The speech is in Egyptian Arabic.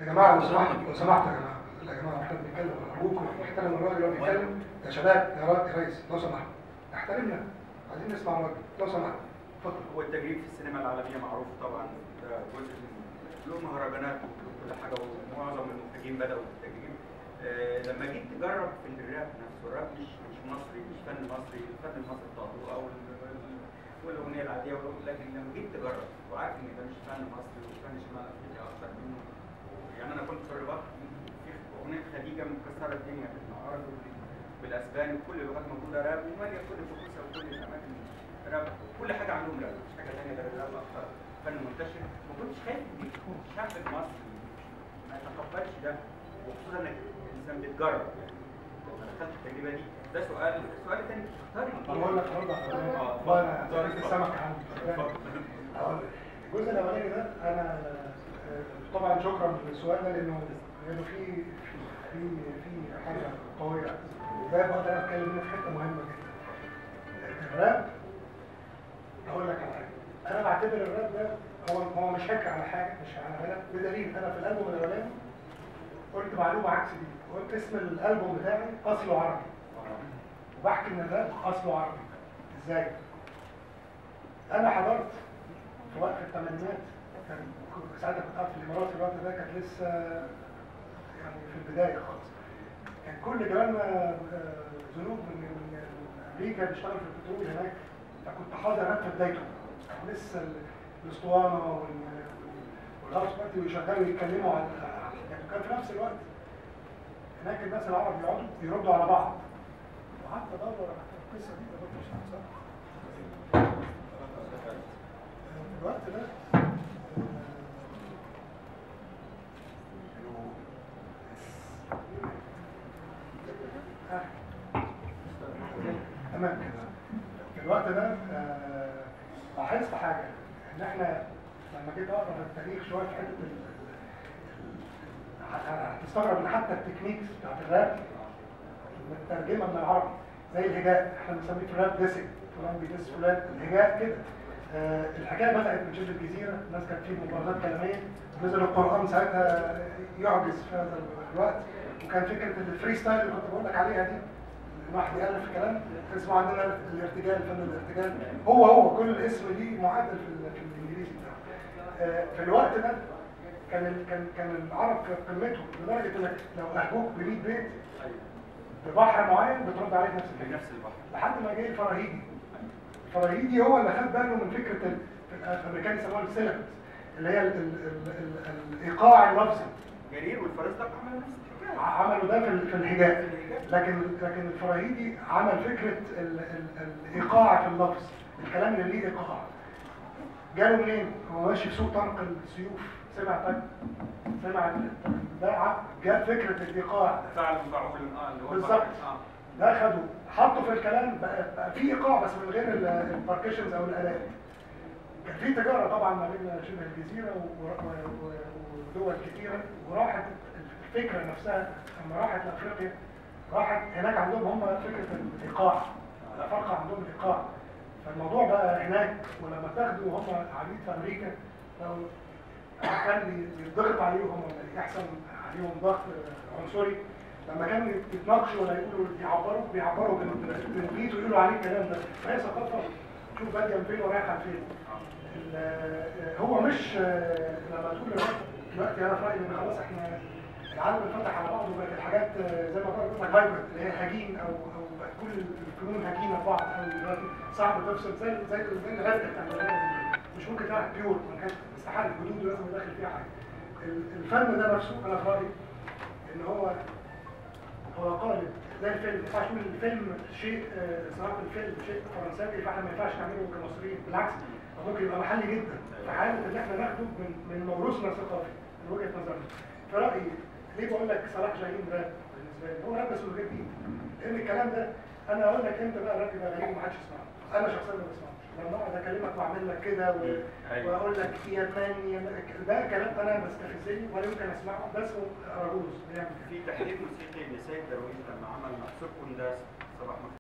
يا جماعه لو سمحتوا لو سمحتوا يا جماعه يا جماعه احنا بنتكلم ارجوكم نحترم الراجل اللي هو بيتكلم يا شباب يا راجل يا ريس لو سمحت احترمنا عايزين نسمع الراجل لو سمحت اتفضل هو التجريب في السينما العالمية معروف طبعا ده جزء من له مهرجانات وكل حاجة ومعظم المخرجين بدأوا بالتجريب آه، لما جيت تجرب في الراب نفسه الراب مش مش مصري مش فن مصري الفن المصري بتاعته او ال- ال- والاغنيه العاديه والأغنية- لكن لما جيت تجرب وعارف ان ده مش فن مصري ومش فن شمال افريقيا اكتر منه يعني انا كنت في الرباط في اغنيه خديجه مكسره الدنيا بالعربي وبال- بالاسباني وكل اللغات موجوده راب وماليه كل الفصوص وكل الاماكن راب كل حاجه عندهم راب مش حاجه ثانيه غير الراب اكتر فن منتشر ما كنتش خايف ان الشعب المصري ما يتقبلش ده وخصوصا انك انسان بتجرب يعني لما دخلت التجربه دي ده سؤال السؤال الثاني تختار طب اقول لك برضه آه، والله انا اتفضل. طريق السمك عندي أقول لك. الجزء الاولاني ده انا آه، طبعا شكرا للسؤال ده لانه لانه في في في حاجه قويه ده بقدر اتكلم منه في حته مهمه جدا الراب اقول لك على حاجه انا بعتبر الراب ده هو هو مش حكر على حاجه مش على بلد بدليل انا في الالبوم الاولاني قلت معلومه عكس دي قلت اسم الالبوم بتاعي اصله عربي وبحكي ان الراب اصله عربي ازاي انا حضرت في وقت الثمانينات كان كنت- ساعتها كنت قاعد في الامارات في الوقت ده كانت لسه يعني في البدايه خالص كان كل جيراننا آه، ذنوب من من امريكا بيشتغل في البترول هناك فكنت حاضر هناك في بدايته كان لسه ال- الاسطوانه وال- والهاوس بارتي ويشغلوا يتكلموا عن يعني كان في نفس الوقت هناك الناس العرب يقعدوا يردوا على بعض وقعدت ادور على القصه دي ما كنتش صح في الوقت ده آه، تمام كده في الوقت ده آه، لاحظت حاجه ان احنا لما جيت اقرا في التاريخ شويه في حته ال- ال- هتستغرب ان حتى التكنيكس بتاعت الراب مترجمه من العربي زي الهجاء احنا بنسميه في الراب ديسنج فلان بيدس فلان الهجاء كده آه الحكايه بدات من شبه الجزيره الناس كانت في مبارزات كلاميه نزل القران ساعتها يعجز في هذا الوقت وكان فكره الفري ستايل اللي كنت بقول لك عليها دي الواحد يالف كلام اسمه عندنا الارتجال فن الارتجال هو هو كل اسم ليه معادل في, ال- في الانجليزي بتاعه آه في الوقت ده كان ال- كان كان العرب في قمتهم لدرجه انك لو اهجوك ب 100 بيت ببحر معين بترد عليه نفس الكلام بنفس البحر لحد ما جه الفراهيدي الفراهيدي هو اللي خد باله من فكره ال- الامريكان يسموها السيلبس اللي هي ال ال ال ال الايقاع اللفظي جرير والفرزدق عملوا نفس الحكايه عملوا ده في ال- في الهجاء لكن لكن الفراهيدي عمل فكره ال ال الايقاع في اللفظ الكلام اللي ليه ايقاع جاله منين؟ هو ماشي في سوق طرق السيوف سمع طيب سمع ال- ده ع- جاء فكره الايقاع فعل مفعول اه اللي هو بالظبط. البحر. اه ده خده حطه في الكلام بقى, بقى في ايقاع بس من غير الباركشنز او الالات كان في تجاره طبعا ما بين شبه الجزيره و- و- و- ودول كتيره وراحت الفكره نفسها لما راحت لافريقيا راحت هناك عندهم هم فكره الايقاع الافارقه عندهم الايقاع فالموضوع بقى هناك ولما تاخدوا هم عبيد في امريكا لو كان يضغط عليهم ولا يحصل عليهم ضغط عنصري لما كانوا يتناقشوا ولا يقولوا يعبروا بيعبروا بال- بالبيت ويقولوا عليه الكلام ده فهي ثقافه شوف باديه من فين ورايحه لفين ال- هو مش آه، لما تقول دلوقتي دلوقتي انا في رايي ان خلاص احنا العالم انفتح على بعضه وبقت الحاجات آه، زي ما بقول لك هايبرد اللي هي هجين او او بقت كل الفنون هجينه في بعض او دلوقتي صعب تفصل زي زي زي الغد بتاع زمان. مش ممكن تعمل بيور ما كانش استحاله الجدود لازم يدخل فيها حاجه ال- الفن ده نفسه انا في رايي ان هو هو قالب زي الفيلم ما ينفعش نقول الفيلم شيء آه، صناعه الفيلم شيء فرنساوي فاحنا ما ينفعش نعمله كمصريين بالعكس هو ممكن يبقى محلي جدا في حاله ان احنا ناخده من من موروثنا الثقافي من وجهه نظرنا في رايي ليه بقول لك صلاح جاهين راب بالنسبه لي هو راب بس من غير دين لان الكلام ده انا اقول لك انت بقى الراب ده غريب ومحدش يسمعه انا شخصيا ما بسمعوش لما اقعد اكلمك واعمل لك كده و... أيوة. واقول لك يا مان يا مان ده كلام انا بستفزني ولا يمكن اسمعه ده اسمه اراجوز بيعمل كده في تحرير موسيقي لسيد درويش لما عمل محسوب كنداس صباح